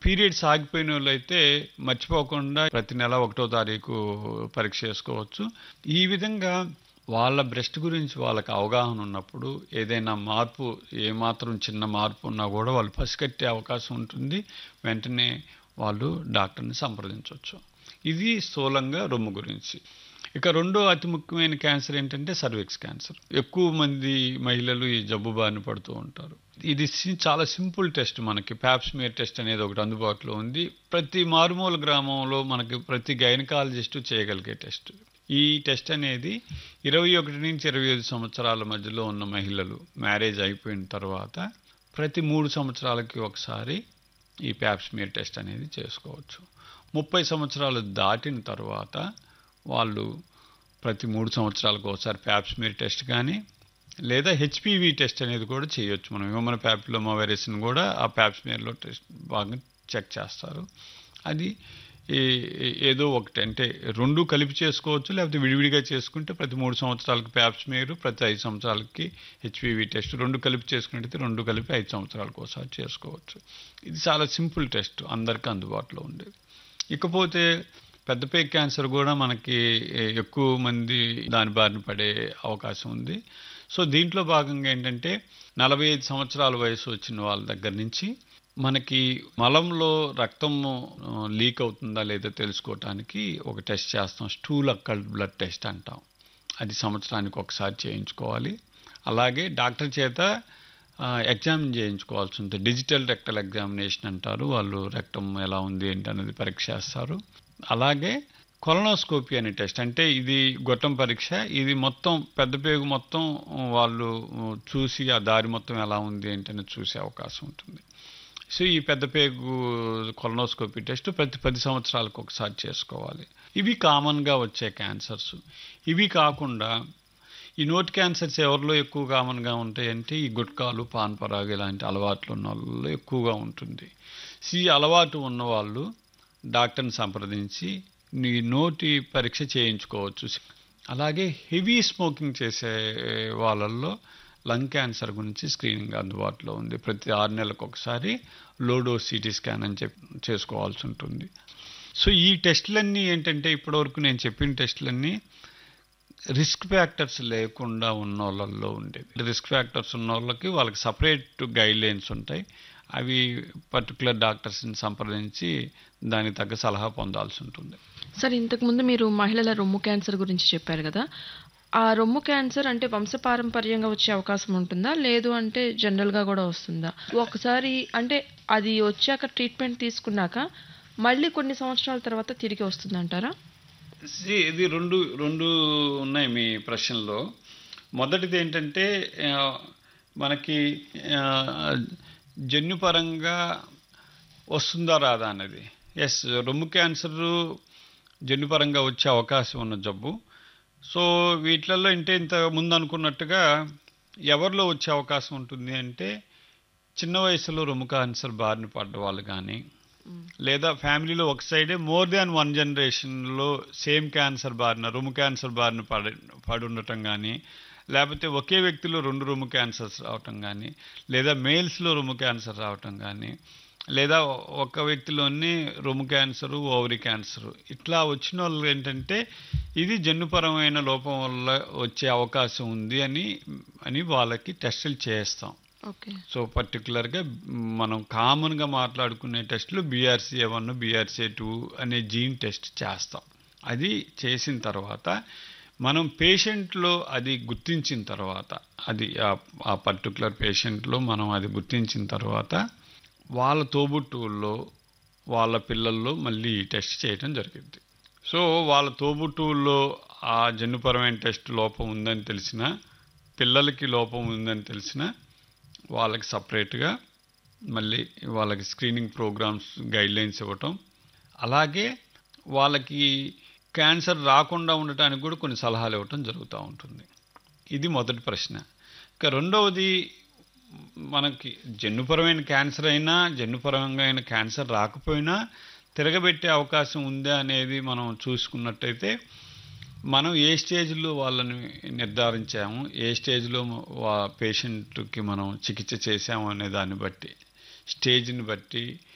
periods ఆగిపోయిన వాళ్ళు అయితే మర్చిపోకుండా ప్రతి నెల ఒకటో తారీఖు పరీక్ష చేసుకోవచ్చు ఈ విధంగా వాళ్ళ బ్రెస్ట్ గురించి వాళ్ళకి అవగాహన ఉన్నప్పుడు ఏదైనా మార్పు ఏమాత్రం చిన్న మార్పు ఉన్నా కూడా వాళ్ళు పసిగట్టే అవకాశం ఉంటుంది వెంటనే వాళ్ళు డాక్టర్ని సంప్రదించవచ్చు ఇది స్థూలంగా రొమ్ము గురించి ఇక రెండో అతి ముఖ్యమైన క్యాన్సర్ ఏంటంటే సర్విక్స్ క్యాన్సర్ ఎక్కువ మంది మహిళలు ఈ జబ్బు బారిన పడుతూ ఉంటారు ఇది సి- చాలా సింపుల్ టెస్ట్ మనకి ప్యాప్స్మియర్ టెస్ట్ అనేది ఒకటి అందుబాటులో ఉంది ప్రతి మారుమూల గ్రామంలో మనకి ప్రతి గైనకాలజిస్ట్ చేయగలిగే టెస్ట్ ఈ టెస్ట్ అనేది ఇరవై ఒకటి నుంచి ఇరవై ఐదు సంవత్సరాల మధ్యలో ఉన్న మహిళలు మ్యారేజ్ అయిపోయిన తర్వాత ప్రతి మూడు సంవత్సరాలకి ఒకసారి ఈ ప్యాప్స్మియర్ టెస్ట్ అనేది చేసుకోవచ్చు ముప్పై సంవత్సరాలు దాటిన తర్వాత వాళ్ళు ప్రతి మూడు సంవత్సరాలకు ఒకసారి ప్యాప్స్మియర్ టెస్ట్ కానీ లేదా హెచ్పివి టెస్ట్ అనేది కూడా చేయొచ్చు మనం హ్యూమన్ ప్యాపిలోమా వైరస్ని కూడా ఆ ప్యాప్స్మియర్లో టెస్ట్ బాగా చెక్ చేస్తారు అది ఏ- ఏ- ఏదో ఒకటి అంటే రెండు కలిపి చేసుకోవచ్చు లేకపోతే విడివిడిగా చేసుకుంటే ప్రతి మూడు సంవత్సరాలకి ప్యాప్స్మియర్ ప్రతి ఐదు సంవత్సరాలకి హెచ్పివి టెస్ట్ రెండు కలిపి చేసుకుంటే రెండు కలిపి ఐదు సంవత్సరాలకు ఒకసారి చేసుకోవచ్చు ఇది చాలా సింపుల్ టెస్ట్ అందరికీ అందుబాటులో ఉండేది ఇకపోతే పెద్ద పేగ్ క్యాన్సర్ కూడా మనకి ఏ- ఎక్కువ మంది దాని బారిన పడే అవకాశం ఉంది సో దీంట్లో భాగంగా ఏంటంటే నలభై ఐదు సంవత్సరాల వయసు వచ్చిన వాళ్ళ దగ్గర నుంచి మనకి మలంలో రక్తం లీక్ అవుతుందా లేదా తెలుసుకోవటానికి ఒక టెస్ట్ చేస్తాం స్టూల్ అక్కల్ బ్లడ్ టెస్ట్ అంటాం అది సంవత్సరానికి ఒకసారి చేయించుకోవాలి అలాగే డాక్టర్ చేత ఎగ్జామిన్ చేయించుకోవాల్సి ఉంటుంది డిజిటల్ రెక్టల్ ఎగ్జామినేషన్ అంటారు వాళ్ళు రెక్టం ఎలా ఉంది ఏంటి అనేది పరీక్ష చేస్తారు అలాగే కొలనోస్కోపీ అనే టెస్ట్ అంటే ఇది గొట్టం పరీక్ష ఇది మొత్తం పెద్ద పేగు మొత్తం వాళ్ళు చూసి ఆ దారి మొత్తం ఎలా ఉంది ఏంటని చూసే అవకాశం ఉంటుంది సో ఈ పెద్ద పేగు కొలనోస్కోపీ టెస్ట్ ప్రతి పది సంవత్సరాలకు ఒకసారి చేసుకోవాలి ఇవి కామన్గా వచ్చే క్యాన్సర్స్ ఇవి కాకుండా ఈ నోటి క్యాన్సర్స్ ఎవరిలో ఎక్కువ కామన్గా ఉంటాయంటే ఈ గుట్కాలు పాన్ పరాగు ఇలాంటి అలవాట్లు ఉన్న వాళ్ళలో ఎక్కువగా ఉంటుంది సో ఈ అలవాటు ఉన్నవాళ్ళు డాక్టర్ని సంప్రదించి నీ నోటి పరీక్ష చేయించుకోవచ్చు అలాగే హెవీ స్మోకింగ్ చేసే వాళ్ళల్లో లంగ్ క్యాన్సర్ గురించి స్క్రీనింగ్ అందుబాటులో ఉంది ప్రతి ఆరు నెలలకు ఒకసారి లోడో సిటీ స్కాన్ అని చెప్పి చేసుకోవాల్సి ఉంటుంది సో ఈ టెస్టులన్నీ ఏంటంటే ఇప్పటివరకు నేను చెప్పిన టెస్టులన్నీ రిస్క్ ఫ్యాక్టర్స్ లేకుండా ఉన్న వాళ్ళల్లో ఉండేది రిస్క్ ఫ్యాక్టర్స్ ఉన్న వాళ్ళకి వాళ్ళకి సపరేట్ గైడ్ లైన్స్ ఉంటాయి అవి పర్టికులర్ డాక్టర్స్ని సంప్రదించి దానికి తగ్గ సలహా పొందాల్సి ఉంటుంది సార్ ఇంతకుముందు మీరు మహిళల రొమ్ము క్యాన్సర్ గురించి చెప్పారు కదా ఆ రొమ్ము క్యాన్సర్ అంటే వంశపారంపర్యంగా వచ్చే అవకాశం ఉంటుందా లేదు అంటే జనరల్గా కూడా వస్తుందా ఒకసారి అంటే అది వచ్చాక ట్రీట్మెంట్ తీసుకున్నాక మళ్ళీ కొన్ని సంవత్సరాల తర్వాత తిరిగి వస్తుందంటారా See, ఇది రెండు రెండు ఉన్నాయి మీ ప్రశ్నలో మొదటిది ఏంటంటే ఆ, మనకి ఆ, జన్యుపరంగా వస్తుందా రాదా అన్నది ఎస్ రొమ్ము క్యాన్సర్ జన్యుపరంగా వచ్చే అవకాశం ఉన్న జబ్బు సో వీటిలలో అంటే ఇంత ముందు అనుకున్నట్టుగా ఎవరిలో వచ్చే అవకాశం ఉంటుంది అంటే చిన్న వయసులో రొమ్ము క్యాన్సర్ బారిన పడ్డ వాళ్ళు కానీ లేదా ఫ్యామిలీలో ఒక సైడే మోర్ దాన్ వన్ జనరేషన్లో సేమ్ క్యాన్సర్ బారిన రొమ్ము క్యాన్సర్ బారిన పడి పడి ఉండటం కానీ లేకపోతే ఒకే వ్యక్తిలో రెండు రొమ్ము క్యాన్సర్స్ రావటం కానీ లేదా మేల్స్లో రొమ్ము క్యాన్సర్ రావటం కానీ లేదా ఒక వ్యక్తిలోని రొమ్ము క్యాన్సరు ఓవరీ క్యాన్సరు ఇట్లా వచ్చిన వాళ్ళు ఏంటంటే ఇది జన్యుపరమైన లోపం వల్ల వచ్చే అవకాశం ఉంది అని అని వాళ్ళకి టెస్టులు చేస్తాం ఓకే సో పర్టికులర్గా మనం కామన్గా మాట్లాడుకునే టెస్టులు బీఆర్సీఏ వన్ బీఆర్సీఏ టూ అనే జీన్ టెస్ట్ చేస్తాం అది చేసిన తర్వాత మనం పేషెంట్లో అది గుర్తించిన తర్వాత అది ఆ- ఆ పర్టికులర్ పేషెంట్లో మనం అది గుర్తించిన తర్వాత వాళ్ళ తోబుట్టువుల్లో వాళ్ళ పిల్లల్లో మళ్ళీ ఈ టెస్ట్ చేయడం జరిగింది సో వాళ్ళ తోబుట్టువుల్లో ఆ జన్యుపరమైన టెస్ట్ లోపం ఉందని తెలిసిన పిల్లలకి లోపం ఉందని తెలిసిన వాళ్ళకి సపరేట్గా మళ్ళీ వాళ్ళకి స్క్రీనింగ్ ప్రోగ్రామ్స్ గైడ్లైన్స్ ఇవ్వటం అలాగే వాళ్ళకి క్యాన్సర్ రాకుండా ఉండటానికి కూడా కొన్ని సలహాలు ఇవ్వటం జరుగుతూ ఉంటుంది ఇది మొదటి ప్రశ్న ఇక రెండవది మనకి జన్యుపరమైన క్యాన్సర్ అయినా జన్యుపరమైన క్యాన్సర్ రాకపోయినా తిరగబెట్టే అవకాశం ఉందా అనేది మనం చూసుకున్నట్టయితే మనం ఏ స్టేజ్లో వాళ్ళని నిర్ధారించాము ఏ స్టేజ్లో వా పేషెంట్కి మనం చికిత్స చేసాము అనే దాన్ని బట్టి స్టేజ్ని బట్టి